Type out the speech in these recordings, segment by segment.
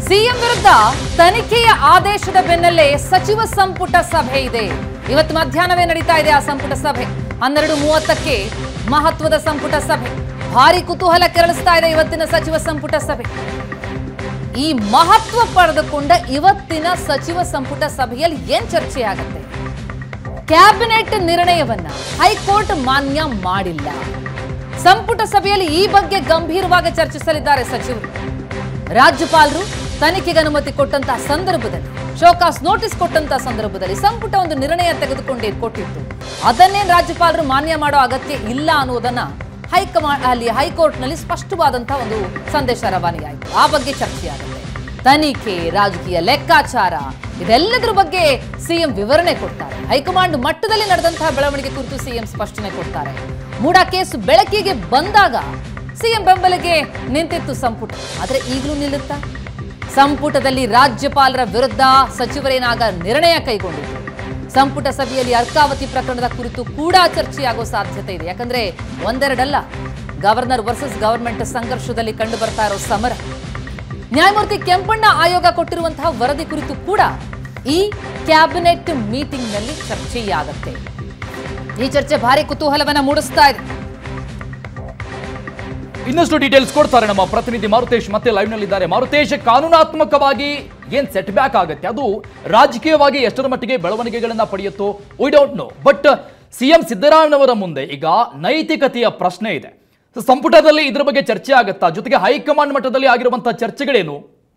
CM ವಿರುದ್ಧ ತನಿಖೆಯ ಆದೇಶದ ಬೆನ್ನಲ್ಲೇ ಸಚಿವ ಸಂಪುಟ ಸಭೆ ಇದೆ ಇವತ್ತು ಮಧ್ಯಾಹ್ನವೇ ನಡೀತಾ ಇದೆ ಆ ಸಂಪುಟ ಸಭೆ ಹನ್ನೆರಡು ಮೂವತ್ತಕ್ಕೆ ಮಹತ್ವದ ಸಂಪುಟ ಸಭೆ ಭಾರಿ ಕುತೂಹಲ ಕೆರಳಿಸ್ತಾ ಇದೆ ಇವತ್ತಿನ ಸಚಿವ ಸಂಪುಟ ಸಭೆ ಈ ಮಹತ್ವ ಪಡೆದುಕೊಂಡ ಇವತ್ತಿನ ಸಚಿವ ಸಂಪುಟ ಸಭೆಯಲ್ಲಿ ಏನ್ ಚರ್ಚೆ ಆಗುತ್ತೆ ಕ್ಯಾಬಿನೆಟ್ ನಿರ್ಣಯವನ್ನ ಹೈಕೋರ್ಟ್ ಮಾನ್ಯ ಮಾಡಿಲ್ಲ ಸಂಪುಟ ಸಭೆಯಲ್ಲಿ ಈ ಬಗ್ಗೆ ಗಂಭೀರವಾಗಿ ಚರ್ಚಿಸಲಿದ್ದಾರೆ ಸಚಿವರು ರಾಜ್ಯಪಾಲರು ತನಿಖೆಗೆ ಅನುಮತಿ ಕೊಟ್ಟಂತಹ ಸಂದರ್ಭದಲ್ಲಿ ಶೋಕಾಸ್ ನೋಟಿಸ್ ಕೊಟ್ಟಂತಹ ಸಂದರ್ಭದಲ್ಲಿ ಸಂಪುಟ ಒಂದು ನಿರ್ಣಯ ತೆಗೆದುಕೊಂಡೇ ಕೊಟ್ಟಿತ್ತು ಅದನ್ನೇನ್ ರಾಜ್ಯಪಾಲರು ಮಾನ್ಯ ಮಾಡೋ ಅಗತ್ಯ ಇಲ್ಲ ಅನ್ನುವುದನ್ನ ಹೈಕಮಾ ಅಲ್ಲಿ ಹೈಕೋರ್ಟ್ನಲ್ಲಿ ಸ್ಪಷ್ಟವಾದಂತಹ ಒಂದು ಸಂದೇಶ ರವಾನೆಯಾಯಿತು ಆ ಬಗ್ಗೆ ಚರ್ಚೆಯಾಗುತ್ತೆ ತನಿಖೆ ರಾಜಕೀಯ ಲೆಕ್ಕಾಚಾರ ಇದೆಲ್ಲದರ ಬಗ್ಗೆ ಸಿಎಂ ವಿವರಣೆ ಕೊಡ್ತಾರೆ ಹೈಕಮಾಂಡ್ ಮಟ್ಟದಲ್ಲಿ ನಡೆದಂತಹ ಬೆಳವಣಿಗೆ ಕುರಿತು ಸಿಎಂ ಸ್ಪಷ್ಟನೆ ಕೊಡ್ತಾರೆ ಮೂಡ ಕೇಸ್ ಬೆಳಕಿಗೆ ಬಂದಾಗ ಸಿಎಂ ಬೆಂಬಲಿಗೆ ನಿಂತಿತ್ತು ಸಂಪುಟ ಆದ್ರೆ ಈಗಲೂ ನಿಲ್ಲುತ್ತಾ ಸಂಪುಟದಲ್ಲಿ ರಾಜ್ಯಪಾಲರ ವಿರುದ್ಧ ಸಚಿವರೇನಾಗ ನಿರ್ಣಯ ಕೈಗೊಂಡಿತ್ತು ಸಂಪುಟ ಸಭೆಯಲ್ಲಿ ಅರ್ಕಾವತಿ ಪ್ರಕರಣದ ಕುರಿತು ಕೂಡ ಚರ್ಚೆಯಾಗೋ ಸಾಧ್ಯತೆ ಇದೆ ಯಾಕಂದ್ರೆ ಒಂದೆರಡಲ್ಲ ಗವರ್ನರ್ ವರ್ಸಸ್ ಗವರ್ಮೆಂಟ್ ಸಂಘರ್ಷದಲ್ಲಿ ಕಂಡು ಬರ್ತಾ ಇರೋ ಸಮರ ನ್ಯಾಯಮೂರ್ತಿ ಕೆಂಪಣ್ಣ ಆಯೋಗ ಕೊಟ್ಟಿರುವಂತಹ ವರದಿ ಕುರಿತು ಕೂಡ ಈ ಕ್ಯಾಬಿನೆಟ್ ಮೀಟಿಂಗ್ನಲ್ಲಿ ಚರ್ಚೆಯಾಗತ್ತೆ ಈ ಚರ್ಚೆ ಭಾರಿ ಕುತೂಹಲವನ್ನ ಮೂಡಿಸ್ತಾ ಇದೆ ಇನ್ನಷ್ಟು ಡೀಟೇಲ್ಸ್ ಕೊಡ್ತಾರೆ ನಮ್ಮ ಪ್ರತಿನಿಧಿ ಮಾರುತೇಶ್ ಮತ್ತೆ ಲೈವ್ ನಲ್ಲಿದ್ದಾರೆ ಮಾರುತೇಶ್ ಕಾನೂನಾತ್ಮಕವಾಗಿ ಏನ್ ಸೆಟ್ ಬ್ಯಾಕ್ ಆಗುತ್ತೆ ಅದು ರಾಜಕೀಯವಾಗಿ ಎಷ್ಟರ ಮಟ್ಟಿಗೆ ಬೆಳವಣಿಗೆಗಳನ್ನ ಪಡೆಯುತ್ತೋ we don't know but CM ಸಿದ್ದರಾಮಯ್ಯನವರ ಮುಂದೆ ಈಗ ನೈತಿಕತೆಯ ಪ್ರಶ್ನೆ ಇದೆ So, ಸಂಪುಟದಲ್ಲಿ ಇದ್ರ ಬಗ್ಗೆ ಚರ್ಚೆ ಆಗುತ್ತಾ ಜೊತೆಗೆ ಹೈಕಮಾಂಡ್ ಮಟ್ಟದಲ್ಲಿ ಆಗಿರುವಂತಹ ಚರ್ಚೆಗಳೇನು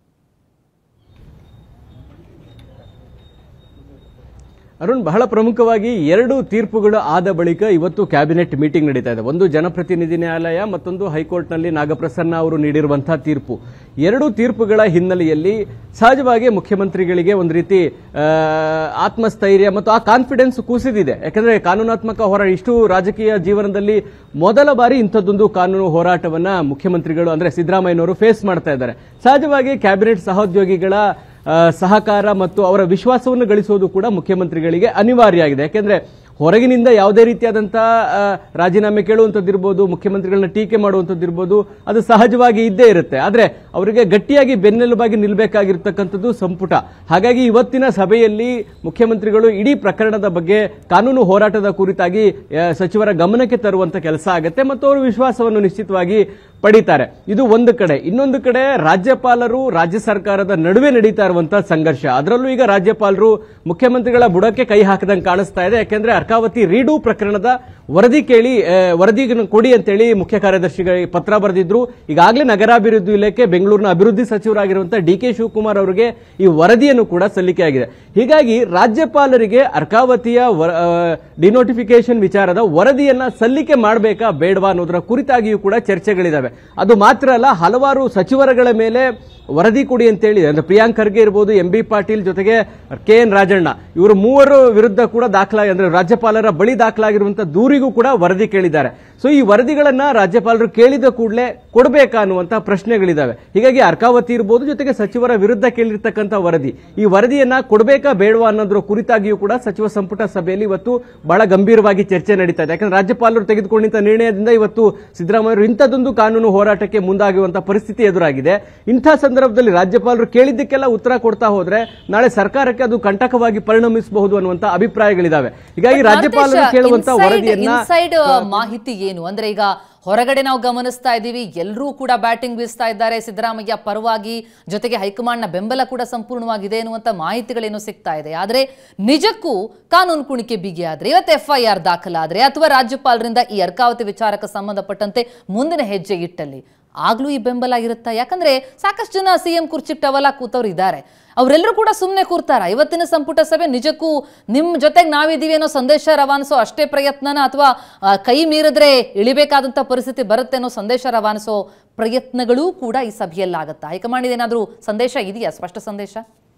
ಅರುಣ್ ಬಹಳ ಪ್ರಮುಖವಾಗಿ ಎರಡು ತೀರ್ಪುಗಳು ಆದ ಬಳಿಕ ಇವತ್ತು ಕ್ಯಾಬಿನೆಟ್ ಮೀಟಿಂಗ್ ನಡೀತಾ ಇದೆ ಒಂದು ಜನಪ್ರತಿನಿಧಿ ನ್ಯಾಯಾಲಯ ಮತ್ತೊಂದು ಹೈಕೋರ್ಟ್ನಲ್ಲಿ ನಾಗಪ್ರಸನ್ನ ಅವರು ನೀಡಿರುವಂತಹ ತೀರ್ಪು ಎರಡು ತೀರ್ಪುಗಳ ಹಿನ್ನೆಲೆಯಲ್ಲಿ ಸಹಜವಾಗಿ ಮುಖ್ಯಮಂತ್ರಿಗಳಿಗೆ ಒಂದು ರೀತಿ ಆ, ಆತ್ಮಸ್ಥೈರ್ಯ ಮತ್ತು ಆ ಕಾನ್ಫಿಡೆನ್ಸ್ ಕುಸಿದಿದೆ ಯಾಕಂದ್ರೆ ಕಾನೂನಾತ್ಮಕ ಹೋರಾಟ ಇಷ್ಟು ರಾಜಕೀಯ ಜೀವನದಲ್ಲಿ ಮೊದಲ ಬಾರಿ ಇಂಥದ್ದೊಂದು ಕಾನೂನು ಹೋರಾಟವನ್ನ ಮುಖ್ಯಮಂತ್ರಿಗಳು ಅಂದ್ರೆ ಸಿದ್ದರಾಮಯ್ಯನವರು ಫೇಸ್ ಮಾಡ್ತಾ ಇದ್ದಾರೆ ಸಹಜವಾಗಿ ಕ್ಯಾಬಿನೆಟ್ ಸಹೋದ್ಯೋಗಿಗಳ ಆ, ಸಹಕಾರ ಮತ್ತು ಅವರ ವಿಶ್ವಾಸವನ್ನು ಗಳಿಸುವುದು ಕೂಡ ಮುಖ್ಯಮಂತ್ರಿಗಳಿಗೆ ಅನಿವಾರ್ಯ ಆಗಿದೆ ಯಾಕೆಂದ್ರೆ ಹೊರಗಿನಿಂದ ಯಾವುದೇ ರೀತಿಯಾದಂತಹ ಆ, ರಾಜೀನಾಮೆ ಕೇಳುವಂಥದ್ದಿರ್ಬೋದು ಮುಖ್ಯಮಂತ್ರಿಗಳನ್ನ ಟೀಕೆ ಮಾಡುವಂಥದ್ದಿರ್ಬೋದು ಅದು ಸಹಜವಾಗಿ ಇದ್ದೇ ಇರುತ್ತೆ ಆದ್ರೆ ಅವರಿಗೆ ಗಟ್ಟಿಯಾಗಿ ಬೆನ್ನೆಲುಬಾಗಿ ನಿಲ್ಬೇಕಾಗಿರ್ತಕ್ಕಂಥದ್ದು ಸಂಪುಟ ಹಾಗಾಗಿ ಇವತ್ತಿನ ಸಭೆಯಲ್ಲಿ ಮುಖ್ಯಮಂತ್ರಿಗಳು ಇಡೀ ಪ್ರಕರಣದ ಬಗ್ಗೆ ಕಾನೂನು ಹೋರಾಟದ ಕುರಿತಾಗಿ ಆ, ಸಚಿವರ ಗಮನಕ್ಕೆ ತರುವಂತ ಕೆಲಸ ಆಗುತ್ತೆ ಮತ್ತು ಅವರು ವಿಶ್ವಾಸವನ್ನು ನಿಶ್ಚಿತವಾಗಿ ಪಡಿತಾರೆ ಇದು ಒಂದು ಕಡೆ ಇನ್ನೊಂದು ಕಡೆ ರಾಜ್ಯಪಾಲರು ರಾಜ್ಯ ಸರ್ಕಾರದ ನಡುವೆ ನಡೀತಾ ಇರುವಂತಹ ಸಂಘರ್ಷ ಅದರಲ್ಲೂ ಈಗ ರಾಜ್ಯಪಾಲರು ಮುಖ್ಯಮಂತ್ರಿಗಳ ಬುಡಕ್ಕೆ ಕೈ ಹಾಕದಂಗೆ ಕಾಣಿಸ್ತಾ ಇದೆ ಯಾಕೆಂದ್ರೆ ಅರ್ಕಾವತಿ ರೀಡು ಪ್ರಕರಣದ ವರದಿ ಕೇಳಿ ಆ, ವರದಿಯನ್ನು ಕೊಡಿ ಅಂತೇಳಿ ಮುಖ್ಯ ಕಾರ್ಯದರ್ಶಿಗಳಿಗೆ ಪತ್ರ ಬರೆದಿದ್ರು ಈಗಾಗಲೇ ನಗರಾಭಿವೃದ್ಧಿ ಇಲಾಖೆ ಬೆಂಗಳೂರಿನ ಅಭಿವೃದ್ಧಿ ಸಚಿವರಾಗಿರುವಂತಹ ಡಿ ಕೆ ಶಿವಕುಮಾರ್ ಅವರಿಗೆ ಈ ವರದಿಯನ್ನು ಕೂಡ ಸಲ್ಲಿಕೆಯಾಗಿದೆ ಹೀಗಾಗಿ ರಾಜ್ಯಪಾಲರಿಗೆ ಅರ್ಕಾವತಿಯ ಡಿನೋಟಿಫಿಕೇಶನ್ ವಿಚಾರದ ವರದಿಯನ್ನ ಸಲ್ಲಿಕೆ ಮಾಡಬೇಕಾ ಬೇಡವಾ ಅನ್ನೋದರ ಕುರಿತಾಗಿಯೂ ಕೂಡ ಚರ್ಚೆಗಳಿದಾವೆ ಅದು ಮಾತ್ರ ಅಲ್ಲ ಹಲವಾರು ಸಚಿವರಗಳ ಮೇಲೆ ವರದಿ ಕೊಡಿ ಅಂತೇಳಿ ಅಂದ್ರೆ ಪ್ರಿಯಾಂಕ್ ಖರ್ಗೆ ಇರ್ಬೋದು ಎಂ ಬಿ ಪಾಟೀಲ್ ಜೊತೆಗೆ ಕೆ ಎನ್ ರಾಜಣ್ಣ ಇವರು ಮೂವರು ವಿರುದ್ಧ ಕೂಡ ದಾಖಲಾಗಿ ಅಂದ್ರೆ ರಾಜ್ಯಪಾಲರ ಬಳಿ ದಾಖಲಾಗಿರುವಂತಹ ದೂರಿಗೂ ಕೂಡ ವರದಿ ಕೇಳಿದ್ದಾರೆ ಸೊ ಈ ವರದಿಗಳನ್ನ ರಾಜ್ಯಪಾಲರು ಕೇಳಿದ ಕೂಡಲೇ ಕೊಡಬೇಕಾ ಅನ್ನುವಂತಹ ಪ್ರಶ್ನೆಗಳಿದಾವೆ ಹೀಗಾಗಿ ಅರ್ಕಾವತಿ ಇರ್ಬೋದು ಜೊತೆಗೆ ಸಚಿವರ ವಿರುದ್ಧ ಕೇಳಿರ್ತಕ್ಕಂಥ ವರದಿ ಈ ವರದಿಯನ್ನ ಕೊಡಬೇಕಾ ಬೇಡವಾ ಅನ್ನೋದ್ರ ಕುರಿತಾಗಿಯೂ ಕೂಡ ಸಚಿವ ಸಂಪುಟ ಸಭೆಯಲ್ಲಿ ಇವತ್ತು ಬಹಳ ಗಂಭೀರವಾಗಿ ಚರ್ಚೆ ನಡೀತಾ ಇದೆ ಯಾಕಂದ್ರೆ ರಾಜ್ಯಪಾಲರು ತೆಗೆದುಕೊಂಡಂತ ನಿರ್ಣಯದಿಂದ ಇವತ್ತು ಸಿದ್ದರಾಮಯ್ಯರು ಇಂಥದ್ದೊಂದು ಕಾನೂನು ಹೋರಾಟಕ್ಕೆ ಮುಂದಾಗುವಂತಹ ಪರಿಸ್ಥಿತಿ ಎದುರಾಗಿದೆ ಇಂಥ ಸಂದರ್ಭದಲ್ಲಿ ರಾಜ್ಯಪಾಲರು ಕೇಳಿದ್ದಕ್ಕೆಲ್ಲ ಉತ್ತರ ಕೊಡ್ತಾ ಹೋದ್ರೆ ನಾಳೆ ಸರ್ಕಾರಕ್ಕೆ ಅದು ಕಂಟಕವಾಗಿ ಪರಿಣಮಿಸಬಹುದು ಅನ್ನುವಂತ ಅಭಿಪ್ರಾಯಗಳಿದಾವೆ ಹೀಗಾಗಿ ರಾಜ್ಯಪಾಲರು ಕೇಳುವಂತ ವರದಿಯನ್ನ ಇನ್ಸೈಡ್ ಮಾಹಿತಿ ಏನು ಅಂದ್ರೆ ಈಗ ಹೊರಗಡೆ ನಾವು ಗಮನಿಸ್ತಾ ಇದ್ದೀವಿ ಎಲ್ಲರೂ ಕೂಡ ಬ್ಯಾಟಿಂಗ್ ಬೀಸ್ತಾ ಇದ್ದಾರೆ ಸಿದ್ದರಾಮಯ್ಯ ಪರವಾಗಿ ಜೊತೆಗೆ ಹೈಕಮಾಂಡ್ನ ಬೆಂಬಲ ಕೂಡ ಸಂಪೂರ್ಣವಾಗಿದೆ ಎನ್ನುವಂತ ಮಾಹಿತಿಗಳೇನು ಸಿಗ್ತಾ ಇದೆ ಆದ್ರೆ ನಿಜಕ್ಕೂ ಕಾನೂನು ಕುಣಿಕೆ ಬಿಗಿಯಾದ್ರೆ ಇವತ್ತು ಎಫ್ಐಆರ್ ದಾಖಲಾದ್ರೆ ಅಥವಾ ರಾಜ್ಯಪಾಲರಿಂದ ಈ ಅರ್ಕಾವತಿ ವಿಚಾರಕ್ಕೆ ಸಂಬಂಧಪಟ್ಟಂತೆ ಮುಂದಿನ ಹೆಜ್ಜೆ ಇಟ್ಟಲ್ಲಿ ಆಗ್ಲೂ ಈ ಬೆಂಬಲ ಇರುತ್ತಾ ಯಾಕಂದ್ರೆ ಸಾಕಷ್ಟು ಜನ ಸಿಎಂ ಕುರ್ಚಿ ಟವಲ ಕೂತವ್ರು ಇದ್ದಾರೆ ಅವರೆಲ್ಲರೂ ಕೂಡ ಸುಮ್ಮನೆ ಕೂರ್ತಾರ ಇವತ್ತಿನ ಸಂಪುಟ ಸಭೆ ನಿಜಕ್ಕೂ ನಿಮ್ಮ ಜೊತೆಗೆ ನಾವಿದ್ದೀವಿ ಅನ್ನೋ ಸಂದೇಶ ರವಾನಿಸೋ ಅಷ್ಟೇ ಪ್ರಯತ್ನನ ಅಥವಾ ಆ, ಕೈ ಮೀರಿದ್ರೆ ಇಳಿಬೇಕಾದಂಥ ಪರಿಸ್ಥಿತಿ ಬರುತ್ತೆ ಅನ್ನೋ ಸಂದೇಶ ರವಾನಿಸೋ ಪ್ರಯತ್ನಗಳೂ ಕೂಡ ಈ ಸಭೆಯಲ್ಲಾಗತ್ತಾ ಹೈಕಮಾಂಡ್ ಏನಾದರೂ ಸಂದೇಶ ಇದೆಯಾ ಸ್ಪಷ್ಟ ಸಂದೇಶ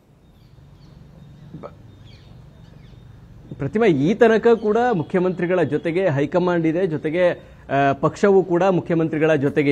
ಪ್ರತಿಮಾ ಈ ತನಕ ಕೂಡ ಮುಖ್ಯಮಂತ್ರಿಗಳ ಜೊತೆಗೆ ಹೈಕಮಾಂಡ್ ಇದೆ ಜೊತೆಗೆ ಆ, ಪಕ್ಷವೂ ಕೂಡ ಮುಖ್ಯಮಂತ್ರಿಗಳ ಜೊತೆಗೆ ಇದೆ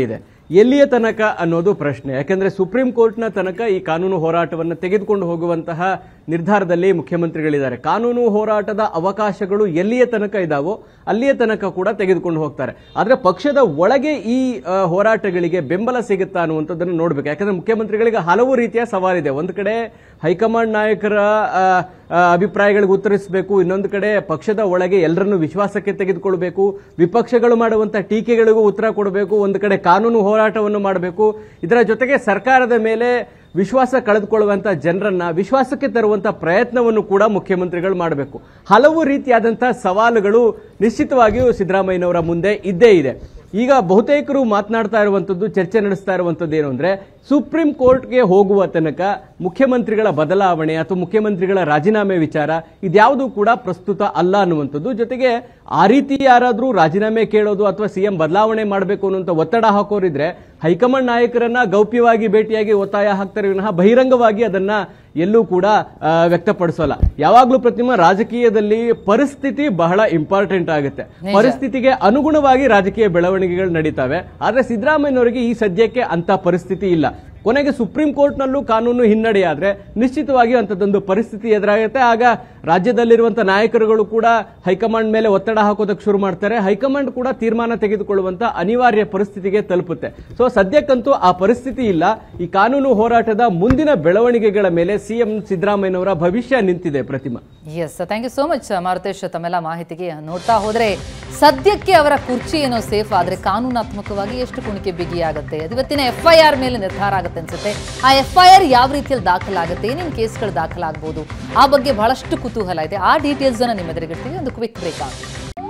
ಎಲ್ಲಿಯ ತನಕ ಅನ್ನೋದು ಪ್ರಶ್ನೆ ಯಾಕಂದ್ರೆ ಸುಪ್ರೀಂ ಕೋರ್ಟ್ನ ತನಕ ಈ ಕಾನೂನು ಹೋರಾಟವನ್ನು ತೆಗೆದುಕೊಂಡು ಹೋಗುವಂತಹ ನಿರ್ಧಾರದಲ್ಲಿ ಮುಖ್ಯಮಂತ್ರಿಗಳಿದ್ದಾರೆ ಕಾನೂನು ಹೋರಾಟದ ಅವಕಾಶಗಳು ಎಲ್ಲಿಯ ತನಕ ಇದಾವೋ ಅಲ್ಲಿಯ ತನಕ ಕೂಡ ತೆಗೆದುಕೊಂಡು ಹೋಗ್ತಾರೆ ಆದ್ರೆ ಪಕ್ಷದ ಒಳಗೆ ಈ ಆ, ಹೋರಾಟಗಳಿಗೆ ಬೆಂಬಲ ಸಿಗುತ್ತಾ ಅನ್ನುವಂಥದ್ದನ್ನು ನೋಡ್ಬೇಕು ಯಾಕಂದ್ರೆ ಮುಖ್ಯಮಂತ್ರಿಗಳಿಗೆ ಹಲವು ರೀತಿಯ ಸವಾಲಿದೆ ಒಂದು ಕಡೆ ಹೈಕಮಾಂಡ್ ನಾಯಕರ ಆ, ಆ, ಅಭಿಪ್ರಾಯಗಳಿಗೆ ಉತ್ತರಿಸಬೇಕು ಇನ್ನೊಂದು ಕಡೆ ಪಕ್ಷದ ಒಳಗೆ ಎಲ್ಲರನ್ನು ವಿಶ್ವಾಸಕ್ಕೆ ತೆಗೆದುಕೊಳ್ಬೇಕು ವಿಪಕ್ಷಗಳು ಮಾಡುವಂತ ಟೀಕೆಗಳಿಗೂ ಉತ್ತರ ಕೊಡಬೇಕು ಒಂದು ಕಡೆ ಕಾನೂನು ಹೋರಾಟವನ್ನು ಮಾಡಬೇಕು ಇದರ ಜೊತೆಗೆ ಸರ್ಕಾರದ ಮೇಲೆ ವಿಶ್ವಾಸ ಕಳೆದುಕೊಳ್ಳುವಂತ ಜನರನ್ನ ವಿಶ್ವಾಸಕ್ಕೆ ತರುವಂತ ಪ್ರಯತ್ನವನ್ನು ಕೂಡ ಮುಖ್ಯಮಂತ್ರಿಗಳು ಮಾಡಬೇಕು ಹಲವು ರೀತಿಯಾದಂತಹ ಸವಾಲುಗಳು ನಿಶ್ಚಿತವಾಗಿಯೂ ಸಿದ್ದರಾಮಯ್ಯನವರ ಮುಂದೆ ಇದ್ದೇ ಇದೆ ಈಗ ಬಹುತೇಕರು ಮಾತನಾಡ್ತಾ ಇರುವಂತದ್ದು ಚರ್ಚೆ ನಡೆಸ್ತಾ ಇರುವಂತದ್ದು ಏನು ಅಂದ್ರೆ ಸುಪ್ರೀಂ ಕೋರ್ಟ್ಗೆ ಹೋಗುವ ತನಕ ಮುಖ್ಯಮಂತ್ರಿಗಳ ಬದಲಾವಣೆ ಅಥವಾ ಮುಖ್ಯಮಂತ್ರಿಗಳ ರಾಜೀನಾಮೆ ವಿಚಾರ ಇದ್ಯಾವುದು ಕೂಡ ಪ್ರಸ್ತುತ ಅಲ್ಲ ಅನ್ನುವಂಥದ್ದು ಜೊತೆಗೆ ಆ ರೀತಿ ಯಾರಾದರೂ ರಾಜೀನಾಮೆ ಕೇಳೋದು ಅಥವಾ ಸಿಎಂ ಬದಲಾವಣೆ ಮಾಡಬೇಕು ಅನ್ನುವಂಥ ಒತ್ತಡ ಹಾಕೋರಿದ್ರೆ ಹೈಕಮಾಂಡ್ ನಾಯಕರನ್ನ ಗೌಪ್ಯವಾಗಿ ಭೇಟಿಯಾಗಿ ಒತ್ತಾಯ ಹಾಕ್ತಾರೆ ವಿನಃ ಬಹಿರಂಗವಾಗಿ ಅದನ್ನ ಎಲ್ಲೂ ಕೂಡ ಆ, ವ್ಯಕ್ತಪಡಿಸೋಲ್ಲ ಯಾವಾಗ್ಲೂ ಪ್ರತಿಮಾ ರಾಜಕೀಯದಲ್ಲಿ ಪರಿಸ್ಥಿತಿ ಬಹಳ ಇಂಪಾರ್ಟೆಂಟ್ ಆಗುತ್ತೆ ಪರಿಸ್ಥಿತಿಗೆ ಅನುಗುಣವಾಗಿ ರಾಜಕೀಯ ಬೆಳವಣಿಗೆಗಳು ನಡೀತವೆ ಆದ್ರೆ ಸಿದ್ದರಾಮಯ್ಯನವರಿಗೆ ಈ ಸದ್ಯಕ್ಕೆ ಅಂತ ಪರಿಸ್ಥಿತಿ ಇಲ್ಲ ಕೊನೆಗೆ ಸುಪ್ರೀಂ ಕೋರ್ಟ್ನಲ್ಲೂ ಕಾನೂನು ಹಿನ್ನಡೆಯಾದ್ರೆ ನಿಶ್ಚಿತವಾಗಿಯೂ ಅಂಥದ್ದೊಂದು ಪರಿಸ್ಥಿತಿ ಎದುರಾಗುತ್ತೆ ಆಗ ರಾಜ್ಯದಲ್ಲಿರುವಂತಹ ನಾಯಕರುಗಳು ಕೂಡ ಹೈಕಮಾಂಡ್ ಮೇಲೆ ಒತ್ತಡ ಹಾಕೋದಕ್ಕೆ ಶುರು ಮಾಡ್ತಾರೆ ಹೈಕಮಾಂಡ್ ಕೂಡ ತೀರ್ಮಾನ ತೆಗೆದುಕೊಳ್ಳುವಂತ ಅನಿವಾರ್ಯ ಪರಿಸ್ಥಿತಿಗೆ ತಲುಪುತ್ತೆ ಸೊ ಸದ್ಯಕ್ಕಂತೂ ಆ ಪರಿಸ್ಥಿತಿ ಇಲ್ಲ ಈ ಕಾನೂನು ಹೋರಾಟದ ಮುಂದಿನ ಬೆಳವಣಿಗೆಗಳ ಮೇಲೆ ಸಿಎಂ ಸಿದ್ದರಾಮಯ್ಯನವರ ಭವಿಷ್ಯ ನಿಂತಿದೆ Prathima yes thank you so much Maruthesh ತಮ್ಮೆಲ್ಲ ಮಾಹಿತಿಗೆ ನೋಡ್ತಾ ಹೋದ್ರೆ ಸದ್ಯಕ್ಕೆ ಅವರ ಕುರ್ಚಿ ಏನೋ ಸೇಫ್ ಆದ್ರೆ ಕಾನೂನಾತ್ಮಕವಾಗಿ ಎಷ್ಟು ಕುಣಿಕೆ ಬಿಗಿಯಾಗುತ್ತೆ ಅದು ಇವತ್ತಿನ ಎಫ್ ಐ ಆರ್ ಮೇಲೆ ನಿರ್ಧಾರ ಆಗುತ್ತೆ ಅನ್ಸುತ್ತೆ ಆ ಎಫ್ ಐ ಆರ್ ಯಾವ ರೀತಿಯಲ್ಲಿ ದಾಖಲಾಗುತ್ತೆ ಏನೇನು ಕೇಸ್ಗಳು ದಾಖಲಾಗಬಹುದು ಆ ಬಗ್ಗೆ ಬಹಳಷ್ಟು ಕುತೂಹಲ ಇದೆ ಆ ಡೀಟೇಲ್ಸ್ ಅನ್ನ ನಿಮ್ಮ ಎದುರಿಗಿಡ್ತೀವಿ ಒಂದು ಕ್ವಿಕ್ ಬ್ರೇಕ್ ಆಗುತ್ತೆ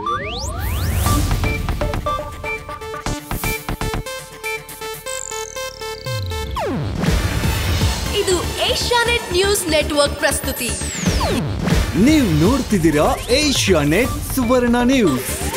ಇದು ಏಷ್ಯಾನೆಟ್ ನ್ಯೂಸ್ ನೆಟ್ವರ್ಕ್ ಪ್ರಸ್ತುತಿ ನೀವು ನೋಡ್ತಿದ್ದೀರಾ ಏಷ್ಯಾ ನೆಟ್ ಸುವರ್ಣ ನ್ಯೂಸ್